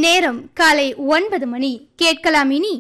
நேரம் காலை ஒன்பது மணி கேட்கலாம் இனி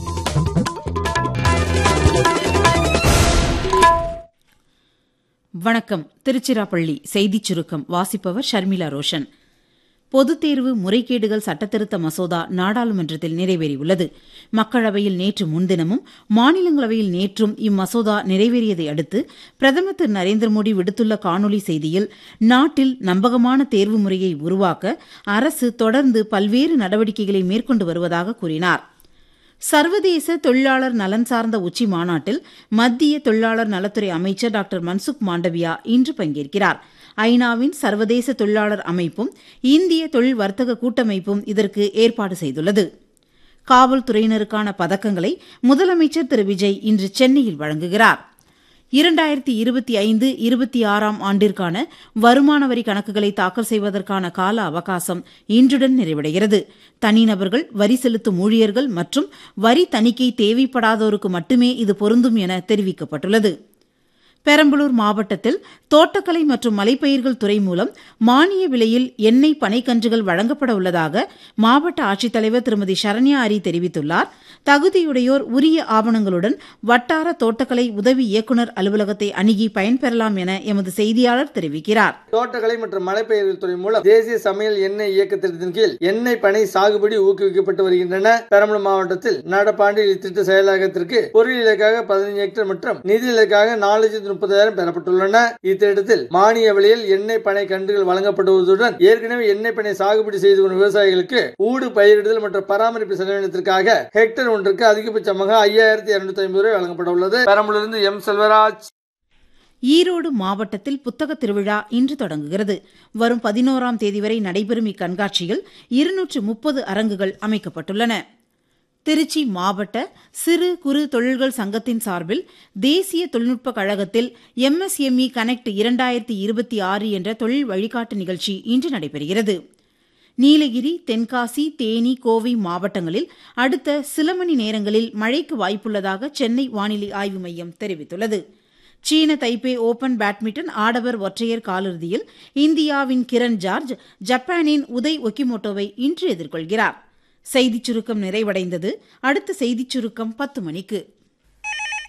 வணக்கம் திருச்சிராப்பள்ளி செய்திச் சுருக்கம் வாசிப்பவர் ஷர்மிளா ரோஷன் பொதுத் தேர்வு முறைகேடுகள் சட்டத்திருத்த மசோதா நாடாளுமன்றத்தில் நிறைவேறியுள்ளது மக்களவையில் நேற்று முன்தினமும் மாநிலங்களவையில் நேற்றும் இம்மசோதா நிறைவேறியதை அடுத்து பிரதமர் திரு நரேந்திர மோடி விடுத்துள்ள காணொலி செய்தியில் நாட்டில் நம்பகமான தேர்வு முறையை உருவாக்க அரசு தொடர்ந்து பல்வேறு நடவடிக்கைகளை மேற்கொண்டு வருவதாக கூறினார் சர்வதேச தொழிலாளர் நலன் சார்ந்த உச்சி மாநாட்டில் மத்திய தொழிலாளர் நலத்துறை அமைச்சர் டாக்டர் மன்சுக் மாண்டவியா இன்று பங்கேற்கிறார் ஐநாவின் சர்வதேச தொழிலாளர் அமைப்பும் இந்திய தொழில் வர்த்தக கூட்டமைப்பும் இதற்கு ஏற்பாடு செய்துள்ளது காவல்துறையினருக்கான பதக்கங்களை முதலமைச்சர் திரு விஜய் இன்று சென்னையில் வழங்குகிறார் இரண்டாயிரத்தி இருபத்தி ஐந்து இருபத்தி ஆறாம் ஆண்டிற்கான வருமான வரி கணக்குகளை தாக்கல் செய்வதற்கான கால அவகாசம் இன்றுடன் நிறைவடைகிறது தனிநபர்கள் வரி செலுத்தும் ஊழியர்கள் மற்றும் வரி தணிக்கை தேவைப்படாதோருக்கு மட்டுமே இது பொருந்தும் என தெரிவிக்கப்பட்டுள்ளது பெரம்பலூர் மாவட்டத்தில் தோட்டக்கலை மற்றும் மலைப்பயிர்கள் துறை மூலம் மானிய விலையில் எண்ணெய் பனைக்கன்றுகள் வழங்கப்பட உள்ளதாக மாவட்ட ஆட்சித்தலைவர் திருமதி சரண்யா அரி தெரிவித்துள்ளார் தகுதியுடையோர் உரிய ஆவணங்களுடன் வட்டார தோட்டக்கலை உதவி இயக்குநர் அலுவலகத்தை அணுகி பயன்பெறலாம் என எமது செய்தியாளர் தெரிவிக்கிறார் தோட்டக்கலை மற்றும் மலைப்பயிர்கள் துறை மூலம் தேசிய சமையல் எண்ணெய் இயக்க திட்டத்தின் கீழ் எண்ணெய் பனை சாகுபடி ஊக்குவிக்கப்பட்டு வருகின்றன பெரம்பலூர் மாவட்டத்தில் நடப்பாண்டில் இத்திட்ட செயலாக்கத்திற்கு பொருள் இலக்காக பதினைஞ்சு ஹெக்டேர் மற்றும் நிதி இலக்காக நாலு லட்சத்து முப்பதாயிரம் பெறப்பட்டுள்ளன இத்திட்டத்தில் மானிய விலையில் எண்ணெய் பனை கன்றுகள் வழங்கப்படுவதுடன் ஏற்கனவே எண்ணெய் பனை சாகுபடி செய்து வரும் விவசாயிகளுக்கு ஊடு பயிரிடுதல் மற்றும் பராமரிப்பு செலவினத்திற்காக ஹெக்டேர் ஒன்றுக்கு அதிகபட்சமாக ஐயாயிரத்தி இருநூத்தி ஐம்பது ரூபாய் வழங்கப்பட உள்ளது பெரம்பலூரிலிருந்து எம் செல்வராஜ் ஈரோடு மாவட்டத்தில் புத்தக திருவிழா இன்று தொடங்குகிறது வரும் பதினோராம் தேதி வரை நடைபெறும் இக்கண்காட்சியில் இருநூற்று முப்பது அரங்குகள் அமைக்கப்பட்டுள்ளன திருச்சி மாவட்ட சிறு குறு தொழில்கள் சங்கத்தின் சார்பில் தேசிய தொழில்நுட்ப கழகத்தில் எம்எஸ்எம்இ கனெக்ட் இரண்டாயிரத்தி இருபத்தி ஆறு என்ற தொழில் வழிகாட்டு நிகழ்ச்சி இன்று நடைபெறுகிறது நீலகிரி தென்காசி தேனி கோவை மாவட்டங்களில் அடுத்த சில மணி நேரங்களில் மழைக்கு வாய்ப்புள்ளதாக சென்னை வானிலை ஆய்வு மையம் தெரிவித்துள்ளது சீன தைப்பே ஓபன் பேட்மிண்டன் ஆடவர் ஒற்றையர் காலிறுதியில் இந்தியாவின் கிரண் ஜார்ஜ் ஜப்பானின் உதய் ஒக்கிமோட்டோவை இன்று எதிர்கொள்கிறார் செய்திச் சுருக்கம் நிறைவடைந்தது அடுத்த செய்திச் சுருக்கம் பத்து மணிக்கு